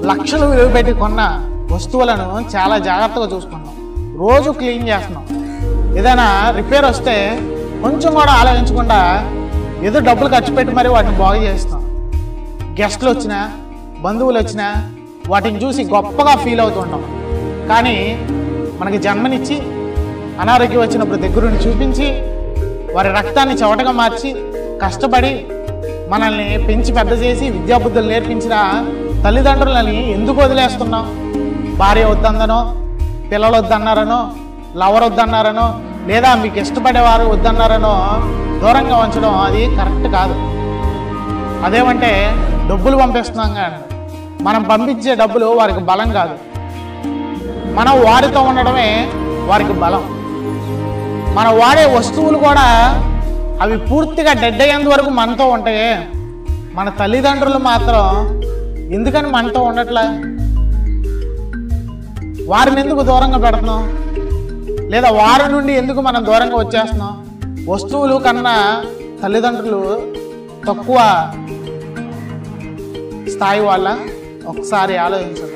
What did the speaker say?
లక్షలు విలువ పెట్టి కొన్న వస్తువులను చాలా జాగ్రత్తగా చూసుకుంటాం రోజు క్లీన్ చేస్తున్నాం ఏదైనా రిపేర్ వస్తే కొంచెం కూడా ఆలోచించకుండా ఏదో డబ్బులు ఖర్చు పెట్టి మరి వాటిని బాగు చేస్తాం గెస్ట్లు వచ్చినా బంధువులు వచ్చినా వాటిని చూసి గొప్పగా ఫీల్ అవుతుంటాం కానీ మనకి జన్మనిచ్చి అనారోగ్యం వచ్చినప్పుడు దగ్గరుండి చూపించి వారి రక్తాన్ని చెవటగా మార్చి కష్టపడి మనల్ని పెంచి పెద్ద చేసి విద్యాబుద్ధులు నేర్పించిన తల్లిదండ్రులని ఎందుకు వదిలేస్తున్నాం భార్య వద్దన్ననో పిల్లలు వద్దన్నారనో లవర్ వద్దన్నారనో లేదా మీకు ఇష్టపడేవారు వద్దన్నారనో దూరంగా ఉంచడం అది కరెక్ట్ కాదు అదేమంటే డబ్బులు పంపిస్తున్నాం కానీ మనం పంపించే డబ్బులు వారికి బలం కాదు మనం వారితో ఉండడమే వారికి బలం మనం వాడే వస్తువులు కూడా అవి పూర్తిగా డెడ్ అయ్యేంత వరకు మనతో ఉంటాయి మన తల్లిదండ్రులు మాత్రం ఎందుకని మనతో ఉండట్లే వారిని ఎందుకు దూరంగా పెడుతున్నాం లేదా వారి నుండి ఎందుకు మనం దూరంగా వచ్చేస్తున్నాం వస్తువులు కన్నా తల్లిదండ్రులు తక్కువ స్థాయి వాళ్ళ ఒకసారి ఆలోచించండి